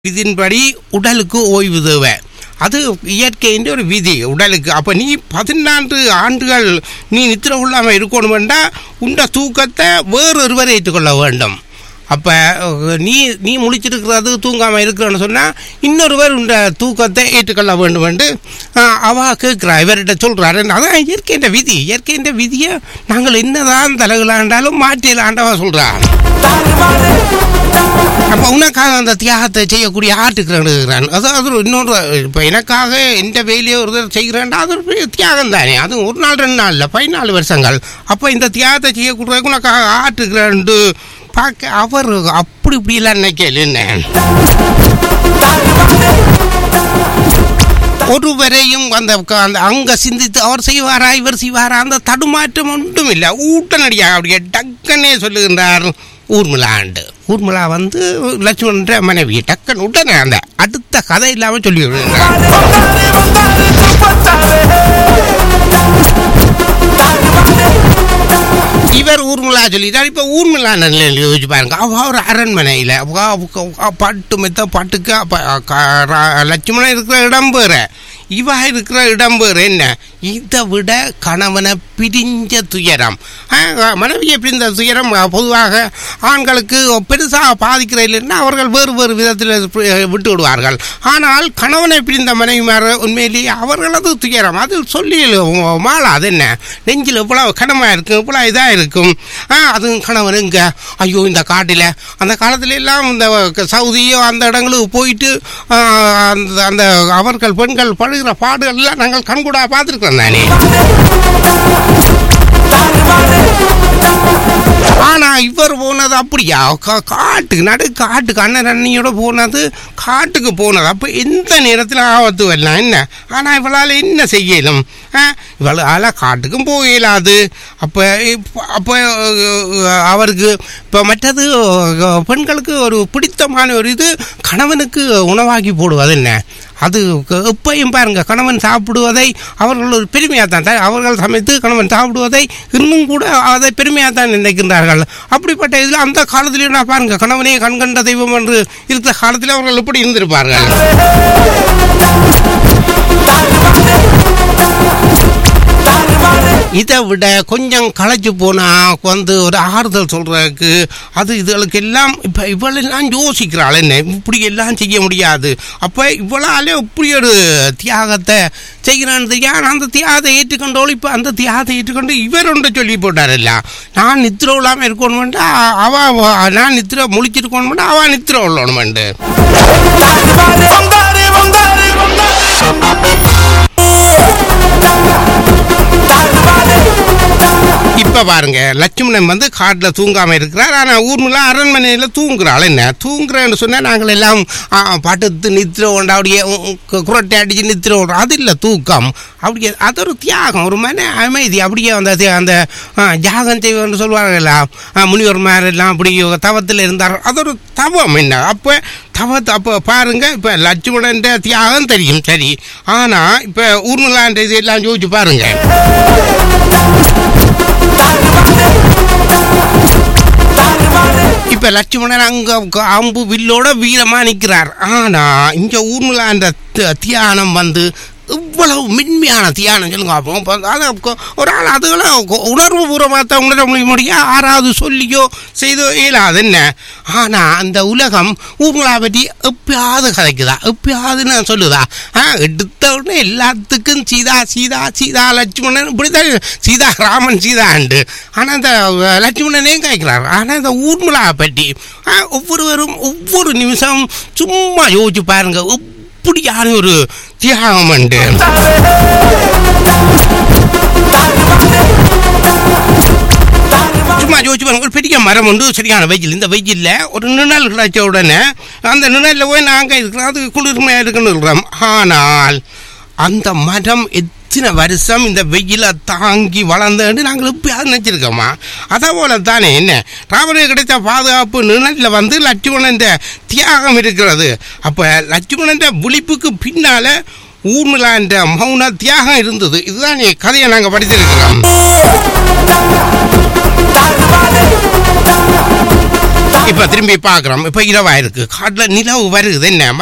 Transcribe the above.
இதன்படி உடலுக்கு ஓய்வு தேவை அது இயற்கையின் ஒரு விதி உடலுக்கு அப்போ நீ பதினான்கு ஆண்டுகள் நீ நித்திர கொள்ளாமல் இருக்கணுமெண்டா உண்ட தூக்கத்தை வேறொருவர் ஏற்றுக்கொள்ள வேண்டும் அப்போ நீ நீ முழிச்சிருக்கிறது தூங்காமல் இருக்கிறன்னு சொன்னால் இன்னொருவர் உண்ட தூக்கத்தை ஏற்றுக்கொள்ள வேண்டும் என்று ஆஹ், அவ கேட்குறா இவர்கிட்ட சொல்கிறாரு அதான் இயற்கையின் விதி இயற்கையின் விதியை நாங்கள் என்னதான் தலைகளாண்டாலும் மாற்றியில் ஆண்டவா சொல்கிறா அப்போ உனக்காக அந்த தியாகத்தை செய்யக்கூடிய ஆட்டுக்கிறான் அதாவது ஒரு இன்னொரு இப்போ எனக்காக எந்த வேலையை ஒரு தடவை செய்கிறேன்டா அது ஒரு பெரிய தியாகம் தானே அது ஒரு நாள் ரெண்டு நாள் இல்லை பதினாலு வருஷங்கள் அப்போ இந்த தியாகத்தை செய்யக்கூடிய உனக்காக ஆட்டுக்கிறான்ட்டு பார்க்க அவர் அப்படி இப்படிலாம் நினைக்கல என்ன ஒருவரையும் அந்த க- அந்த அங்க சிந்தித்து அவர் செய்வாரா இவர் செய்வாரா அந்த தடுமாற்றம் ஒன்றும் இல்லை ஊட்டனடியாக அப்படியே டக்குன்னே சொல்லுகின்றார் ஊர்மிளாண்டு ஊர்மிளா வந்து லட்சுமணன்ற மனைவி டக்குன்னு உடனே அந்த அடுத்த கதை இல்லாமல் சொல்லி விடுகிறார் இவர் ஊர்மிளா சொல்லிட்டார் இப்போ ஊர்மிளா நிலையில் யோசிச்சு பாருங்க அவ ஒரு அரண்மனையில் பட்டு மெத்த பட்டுக்கு அப்ப, க- ர- லட்சுமணன் இருக்கிற இடம் வேறு இவ இருக்கிற இடம் வேறு என்ன இதை விட கணவனை பிரிஞ்ச துயரம் ஆ, மனைவியை பிரிந்த துயரம் அ, பொதுவாக ஆண்களுக்கு பெருசாக பாதிக்கிற இல்லைன்னா அவர்கள் வேறு வேறு விதத்தில் விட்டு விடுவார்கள் ஆனால் கணவனை பிரிந்த மனைவிமார் உண்மையிலேயே அவர்களது துயரம் அது சொல்லி மாளாது என்ன நெஞ்சில் இவ்வளவு கனமாக இருக்கும் இவ்வளோ இதாக இருக்கும் ஆ அதுவும் கணவன் இங்கே ஐயோ இந்த காட்டில் அந்த காலத்துல எல்லாம் இந்த க- சவுதியோ அந்த இடங்களுக்கு போயிட்டு ஆ, அந்த அந்த அவர்கள் பெண்கள் படுகிற பாடுகள் எல்லாம் நாங்கள் கண்கூடா பார்த்துருக்கோம் தானே ஆனா இவர் போனது அப்படியா கா- காட்டுக்கு நடு காட்டுக்கு அண்ணன் அண்ணியோட போனது காட்டுக்கு போனது அப்ப எந்த நேரத்தில் ஆபத்து வரலாம் என்ன ஆனா இவளால் என்ன செய்யலும் ஆ, இவளால் காட்டுக்கும் போக இயலாது அப்போ அப்போ அஹ், அவருக்கு இப்போ மற்றது அஹ், பெண்களுக்கு ஒரு பிடித்தமான ஒரு இது கணவனுக்கு உணவாக்கி போடுவது என்ன அது க- எப்பயும் பாருங்க கணவன் சாப்பிடுவதை அவர்கள் ஒரு பெருமையாக தான் த- அவர்கள் சமைத்து கணவன் சாப்பிடுவதை இன்னும் கூட அதை பெருமையாக தான் நினைக்கின்றார்கள் அப்படிப்பட்ட இதில் அந்த காலத்திலேயும் நான் பாருங்க கணவனே கண்கண்ட தெய்வம் என்று இருக்கிற காலத்தில் அவர்கள் எப்படி இருந்திருப்பார்கள் இதை விட கொஞ்சம் களைச்சு போனா வந்து ஒரு ஆறுதல் சொல்றதுக்கு அது இதுகளுக்கு எல்லாம் இப்ப இவளெல்லாம் யோசிக்கிறாள் என்ன இப்படி எல்லாம் செய்ய முடியாது அப்ப இவளாலே இப்படி ஒரு தியாகத்தை செய்கிறான்னு தெரியும் ஆனா அந்த தியாகத்தை ஏற்றுக்கொண்டோள் இப்ப அந்த தியாகத்தை ஏற்றுக்கொண்டு இவர் ஒன்று சொல்லி போட்டாரில்ல நான் நித்திர இல்லாம இருக்கணுமெண்டு அவ அவ- நான் நித்திர முழிச்சிருக்கணுமெண்டு அவ நித்திர உள்ளணுமெண்டு இப்ப பாருங்க லட்சுமணன் வந்து காட்டுல தூங்காம இருக்கிறார் ஆனா ஊர்மில அரண்மனையில தூங்குறாள் என்ன தூங்குறேன்னு சொன்னா நாங்கள் எல்லாம் ஆ, படுத்து நித்திர கொண்டு அப்படியே உ- உ- குரட்டை அடிச்சு நித்திர விடுறோம் அது இல்ல தூக்கம் அப்படியே அது ஒரு தியாகம் ஒரு மன அமைதி அப்படியே அந்த தி- அந்த ஆ, ஜாகம் செய்வன்னு சொல்லுவாங்கல்ல ஆ, முனிவர்மார் எல்லாம் அப்படி தவத்தில் இருந்தார் அது ஒரு தவம் என்ன அப்ப தவத்தை அப்போ பாருங்க இப்ப லட்சுமணன் தியாகம் தெரியும் சரி ஆனா இப்ப ஊர்மிலான்ற இதெல்லாம் யோசிச்சு பாருங்க இப்ப லட்சுமணன் அங்க க- அம்பு வில்லோட வீரமா நிக்கிறார் ஆனா இங்க ஊர்மில அந்த தி- தியானம் வந்து இவ்வளவு மென்மையான தியானம் சொல்லுங்க அப்போ அப்ப அது அப்போ ஒரு ஆள் அதுகளை உணர்வு பூர்வமாக தான் உணர முடிய ஆறாவது சொல்லியோ செய்தோ இயலாது என்ன ஆனா அந்த உலகம் ஊர்மிளா பற்றி எப்பயாவது கதைக்குதா எப்பயாவதுன்னு சொல்லுதா ஆ எடுத்த உடனே எல்லாத்துக்கும் சீதா சீதா சீதா லட்சுமணன் இப்படித்தான் சீதா ராமன் சீதாண்டு ஆனா இந்த லட்சுமணனையும் கேட்கிறார் ஆனா இந்த ஊர்மிளா பற்றி ஆ, ஒவ்வொருவரும் ஒவ்வொரு நிமிஷம் சும்மா யோசிச்சு பாருங்க எப்படியான ஒரு தியாகம் உண்டு சும்மா யோசிச்சு பாருங்க ஒரு பெரிய மரம் உண்டு சரியான வெயில் இந்த வெயில்ல ஒரு நிழல் கிடைச்ச உடனே அந்த நிழல்ல போய் நாங்க இருக்கிறோம் அது குளிர்மையா இருக்குன்னு இருக்கிறோம் ஆனால் அந்த மரம் எத்தனை வருஷம் இந்த வெயில தாங்கி வளர்ந்தேன்னு நாங்கள் எப்பயாவது நினைச்சிருக்கோமா அதே போல தானே என்ன ராவனுக்கு கிடைத்த பாதுகாப்பு நிழல்ல வந்து லட்சுமணன் தியாகம் இருக்கிறது அப்ப லட்சுமணன் விழிப்புக்கு பின்னால ஊர்மிளா என்ற மௌன தியாகம் இருந்தது இதுதான் என் கதையை நாங்க படித்திருக்கிறோம் இப்ப திரும்பி பாக்குறோம் இப்ப இரவா இருக்கு காட்டுல நிலவு வருது என்ன